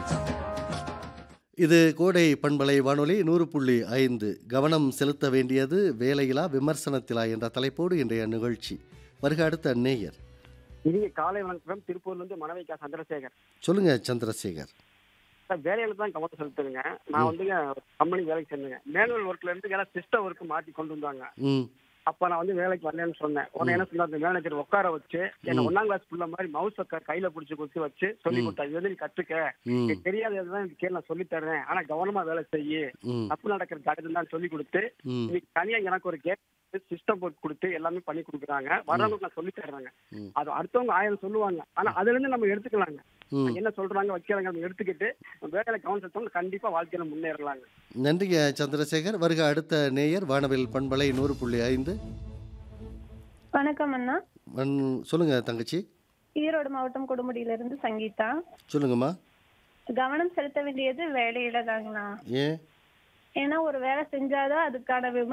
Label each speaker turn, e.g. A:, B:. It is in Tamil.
A: இது கோடை பண்பலை வானொலி நூறு புள்ளி ஐந்து கவனம் செலுத்த வேண்டியது வேலையிலா விமர்சனத்திலா என்ற தலைப்போடு இன்றைய நிகழ்ச்சி வருக அடுத்த நேயர்
B: இனிய காலை வணக்கம் திருப்பூர்ல இருந்து மணவிக்கா சந்திரசேகர்
A: சொல்லுங்க சந்திரசேகர்
B: சார் வேலையில தான் கவனம் செலுத்துங்க நான் வந்து கம்பெனி வேலைக்கு சேர்ந்தேங்க மேனுவல் ஒர்க்ல இருந்து ஏன்னா சிஸ்டம் ஒர்க் மாத்தி கொண்டு வந்தாங்க
A: ம்
B: அப்ப நான் வந்து வேலைக்கு வரலன்னு சொன்னேன் உடனே என்ன சொன்னார் மேனேஜர் உட்கார வச்சு என்ன ஒன்னாம் கிளாஸ் புள்ள மாதிரி மவுஸ் கையில பிடிச்சி குத்தி வச்சு சொல்லி கொடுத்தா இது வந்து நீ கத்துக்க
A: ம்
B: எனக்கு தெரியாததான் எனக்கு கேள்வி நான் சொல்லி தர்றேன் ஆனா கவனமா வேலை செய்யு
A: ம்
B: தப்பு நடக்கிற கடிதம் தான் சொல்லி கொடுத்து
A: ம்
B: இன்னைக்கு தனியா எனக்கு ஒரு கேட் சிஸ்டம் போட்டு கொடுத்து எல்லாமே பண்ணி கொடுக்குறாங்க வர்றவங்களுக்கு நான் சொல்லி தர்றேங்க
A: ம்.
B: அது அடுத்தவங்க ஆயிரம் சொல்லுவாங்க ஆனா அதுல இருந்து நம்ம எடுத்துக்கலாங்க
A: ம்
B: என்ன சொல்றாங்க வைக்கிறாங்க நம்ம எடுத்துக்கிட்டு வேலையில கவனம் செலுத்தோம் கண்டிப்பா வாழ்க்கையில முன்னேறலாங்க
A: நன்றிங்க சந்திரசேகர் வருக அடுத்த நேயர் வானவில் பண்பலை நூறு புள்ளி ஐந்து
C: வணக்கம் அண்ணா
A: வண் சொல்லுங்க தங்கச்சி
C: ஈரோடு மாவட்டம் கொடுமுடியிலிருந்து சங்கீதா
A: சொல்லுங்கம்மா
C: கவனம் செலுத்த வேண்டியது வேலையில தாங்கண்ணா
A: ஏன்
C: ஏன்னா ஒரு வேலை செஞ்சாதான் அதுக்கான விம